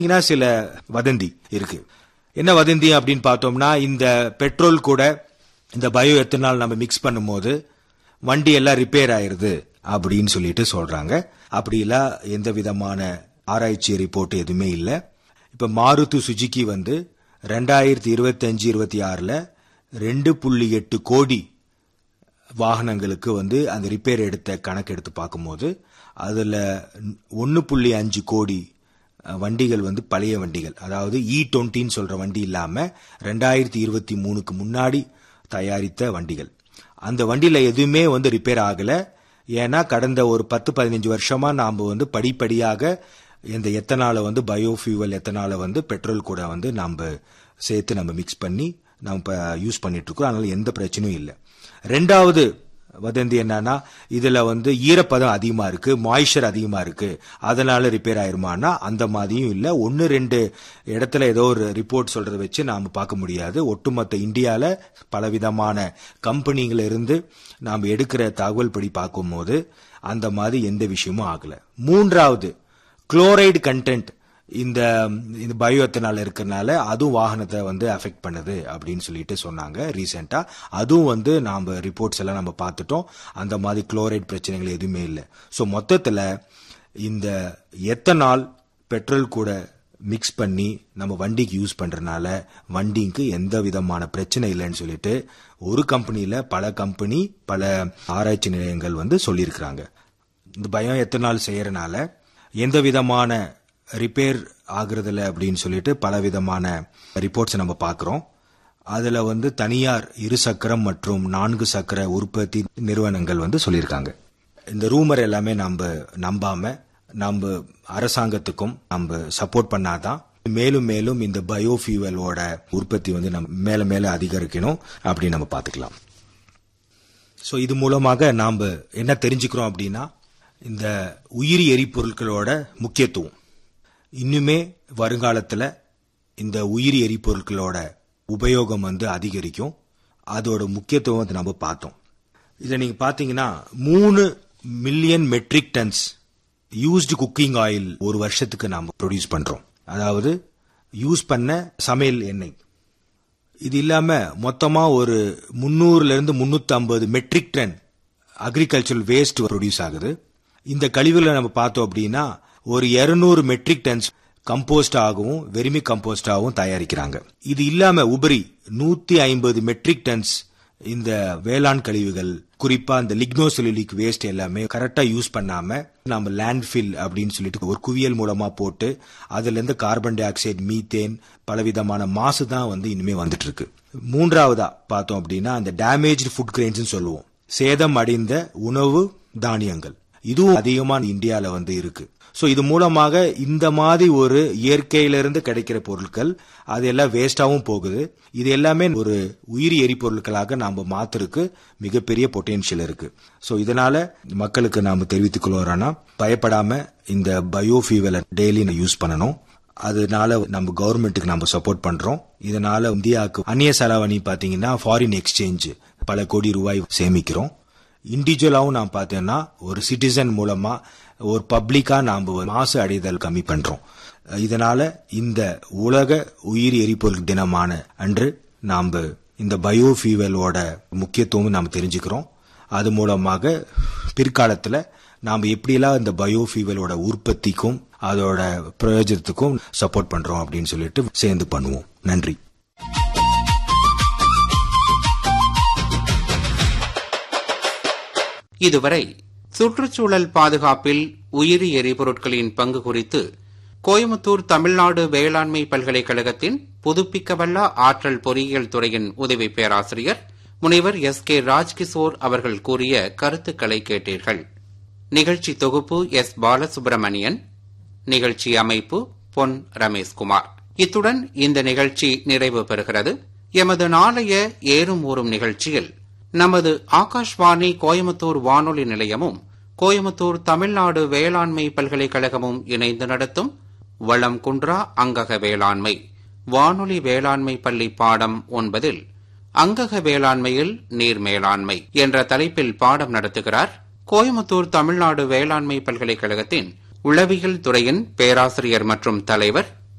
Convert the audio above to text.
பாத்தீங்கன்னா சில வதந்தி இருக்கு என்ன வதந்தி அப்படின்னு பார்த்தோம்னா இந்த பெட்ரோல் கூட இந்த பயோ எத்தனால் நம்ம மிக்ஸ் பண்ணும்போது வண்டி எல்லாம் ரிப்பேர் ஆயிருது அப்படின்னு சொல்லிட்டு சொல்றாங்க அப்படிலாம் எந்த விதமான ஆராய்ச்சி ரிப்போர்ட் எதுவுமே இல்லை இப்ப மாருதி சுஜுகி வந்து ரெண்டாயிரத்தி இருபத்தி அஞ்சு இருபத்தி ஆறுல ரெண்டு புள்ளி எட்டு கோடி வாகனங்களுக்கு வந்து அந்த ரிப்பேர் எடுத்த கணக்கு எடுத்து பார்க்கும்போது அதுல ஒன்னு புள்ளி அஞ்சு கோடி அஹ், வண்டிகள் வந்து பழைய வண்டிகள் அதாவது இ டுவெண்ட்டின்னு சொல்ற வண்டி இல்லாம ரெண்டாயிரத்தி இருபத்தி மூணுக்கு முன்னாடி தயாரித்த வண்டிகள் அந்த வண்டியில எதுவுமே வந்து ரிப்பேர் ஆகல ஏன்னா கடந்த ஒரு பத்து பதினஞ்சு வருஷமா நாம வந்து படிப்படியாக இந்த எத்தனால வந்து பயோஃபியூவல் எத்தனால வந்து பெட்ரோல் கூட வந்து நாம சேர்த்து நம்ம மிக்ஸ் பண்ணி நம்ம இப்ப யூஸ் பண்ணிட்டு இருக்கோம் அதனால எந்த பிரச்சனையும் இல்லை ரெண்டாவது வதந்தி என்னன்னா இதுல வந்து ஈரப்பதம் அதிகமா இருக்கு மாய்ச்சர் அதிகமா இருக்கு அதனால ரிப்பேர் ஆயிருமானா அந்த மாதிரியும் இல்ல ஒன்னு ரெண்டு இடத்துல ஏதோ ஒரு ரிப்போர்ட் சொல்றதை வச்சு நாம பார்க்க முடியாது ஒட்டுமொத்த இந்தியால பலவிதமான கம்பெனிகள் இருந்து நாம் எடுக்கிற தகவல் படி பார்க்கும்போது அந்த மாதிரி எந்த விஷயமும் ஆகல மூன்றாவது குளோரைடு கண்டென்ட் இந்த இந்த பயோ எத்தனால் இருக்கிறனால அதுவும் வாகனத்தை வந்து அஃபெக்ட் பண்ணுது அப்படின்னு சொல்லிட்டு சொன்னாங்க ரீசெண்டா அதுவும் வந்து நாம ரிப்போர்ட்ஸ் எல்லாம் நம்ம பார்த்துட்டோம் அந்த மாதிரி குளோரைட் பிரச்சனைகள் எதுவுமே இல்லை ஸோ மொத்தத்தில் இந்த எத்தனால் பெட்ரோல் கூட மிக்ஸ் பண்ணி நம்ம வண்டிக்கு யூஸ் பண்றதுனால வண்டிக்கு எந்த விதமான பிரச்சனை இல்லைன்னு சொல்லிட்டு ஒரு கம்பெனியில பல கம்பெனி பல ஆராய்ச்சி நிலையங்கள் வந்து சொல்லியிருக்கிறாங்க இந்த பயம் எத்தனை நாள் செய்யறனால எந்த விதமான ரிப்பேர் ஆகுறதில்ல அப்படின்னு சொல்லிட்டு பல விதமான ரிப்போர்ட்ஸ் நம்ம பார்க்கிறோம் அதுல வந்து தனியார் இரு சக்கரம் மற்றும் நான்கு சக்கர உற்பத்தி நிறுவனங்கள் வந்து சொல்லியிருக்காங்க இந்த ரூமர் எல்லாமே நம்ம நம்பாம நம்ம அரசாங்கத்துக்கும் நம்ம சப்போர்ட் பண்ணாதான் மேலும் மேலும் இந்த பயோஃபியூவலோட உற்பத்தி வந்து நம்ம மேல மேல அதிகரிக்கணும் அப்படின்னு நம்ம பார்த்துக்கலாம் ஸோ இது மூலமாக நாம் என்ன தெரிஞ்சுக்கிறோம் அப்படின்னா இந்த உயிரி எரிபொருட்களோட முக்கியத்துவம் இன்னுமே வருங்காலத்தில் இந்த உயிரி எரிபொருட்களோட உபயோகம் வந்து அதிகரிக்கும் அதோட முக்கியத்துவம் வந்து நம்ம பார்த்தோம் இதை நீங்க பாத்தீங்கன்னா மூணு million metric tons used cooking oil ஒரு வருஷத்துக்கு நாம ப்ரொடியூஸ் பண்றோம் அதாவது யூஸ் பண்ண சமையல் எண்ணெய் இது இல்லாம மொத்தமா ஒரு முன்னூறுல இருந்து முன்னூத்தி ஐம்பது metric ton agricultural waste produce ஆகுது இந்த கழிவுகளை நம்ம பார்த்தோம் அப்படின்னா ஒரு 200 மெட்ரிக் டன்ஸ் கம்போஸ்ட் ஆகவும் வெர்மி கம்போஸ்ட் ஆகவும் தயாரிக்கிறாங்க இது இல்லாம உபரி நூத்தி ஐம்பது மெட்ரிக் டன்ஸ் இந்த வேளாண் கழிவுகள் குறிப்பா இந்த லிக்னோசெலுலிக் வேஸ்ட் எல்லாமே கரெக்டா யூஸ் பண்ணாம நம்ம லேண்ட்ஃபில் அப்படின்னு சொல்லிட்டு ஒரு குவியல் மூலமா போட்டு அதுல இருந்து கார்பன் டை ஆக்சைடு மீத்தேன் பலவிதமான மாசு தான் வந்து இனிமே வந்துட்டு இருக்கு மூன்றாவதா பார்த்தோம் அப்படின்னா அந்த டேமேஜ்டு ஃபுட் கிரெயின்ஸ் சொல்லுவோம் சேதம் அடைந்த உணவு தானியங்கள் இதுவும் அதிகமா இந்தியால வந்து இருக்கு சோ இது மூலமாக இந்த மாதிரி ஒரு இயற்கையிலிருந்து கிடைக்கிற பொருட்கள் அது எல்லாம் வேஸ்டாவும் போகுது இது எல்லாமே ஒரு உயிரி எரிபொருட்களாக நாம மாத்துறதுக்கு மிகப்பெரிய பொட்டென்ஷியல் இருக்கு சோ இதனால மக்களுக்கு நாம தெரிவித்துக் கொள்வோம்னா பயப்படாம இந்த பயோஃபியூவலை டெய்லி யூஸ் பண்ணணும் அதனால நம்ம கவர்மெண்ட்டுக்கு நம்ம சப்போர்ட் பண்றோம் இதனால இந்தியாவுக்கு அந்நிய செலவணி பாத்தீங்கன்னா ஃபாரின் எக்ஸ்சேஞ்ச் பல கோடி ரூபாய் சேமிக்கிறோம் இண்டிவிஜுவலாவும் நான் பார்த்தேன்னா ஒரு சிட்டிசன் மூலமா ஒரு பப்ளிக்கா நாம ஒரு மாசு அடைதல் கம்மி பண்றோம் இதனால இந்த உலக உயிரி எரிபொருள் தினமான அன்று நாம இந்த பயோஃபியூவலோட முக்கியத்துவம் நாம் தெரிஞ்சுக்கிறோம் அது மூலமாக பிற்காலத்துல நாம் எப்படியெல்லாம் இந்த பயோஃபியூவலோட உற்பத்திக்கும் அதோட பிரயோஜனத்துக்கும் சப்போர்ட் பண்றோம் அப்படின்னு சொல்லிட்டு சேர்ந்து பண்ணுவோம் நன்றி இதுவரை சுற்றுச்சூழல் பாதுகாப்பில் உயிரி எரிபொருட்களின் பங்கு குறித்து கோயமுத்தூர் தமிழ்நாடு வேளாண்மை பல்கலைக்கழகத்தின் புதுப்பிக்கவல்ல ஆற்றல் பொறியியல் துறையின் உதவி பேராசிரியர் முனைவர் எஸ் கே ராஜ்கிஷோர் அவர்கள் கூறிய கருத்துக்களை கேட்டீர்கள் நிகழ்ச்சி தொகுப்பு எஸ் பாலசுப்பிரமணியன் நிகழ்ச்சி அமைப்பு பொன் ரமேஷ்குமார் இத்துடன் இந்த நிகழ்ச்சி நிறைவு பெறுகிறது எமது நாளைய ஏறும் ஊறும் நிகழ்ச்சியில் நமது ஆகாஷ்வாணி கோயமுத்தூர் வானொலி நிலையமும் கோயமுத்தூர் தமிழ்நாடு வேளாண்மை பல்கலைக்கழகமும் இணைந்து நடத்தும் வளம் குன்றா அங்கக வேளாண்மை வானொலி வேளாண்மை பள்ளி பாடம் ஒன்பதில் அங்கக வேளாண்மையில் நீர் மேலாண்மை என்ற தலைப்பில் பாடம் நடத்துகிறார் கோயமுத்தூர் தமிழ்நாடு வேளாண்மை பல்கலைக்கழகத்தின் உளவியல் துறையின் பேராசிரியர் மற்றும் தலைவர்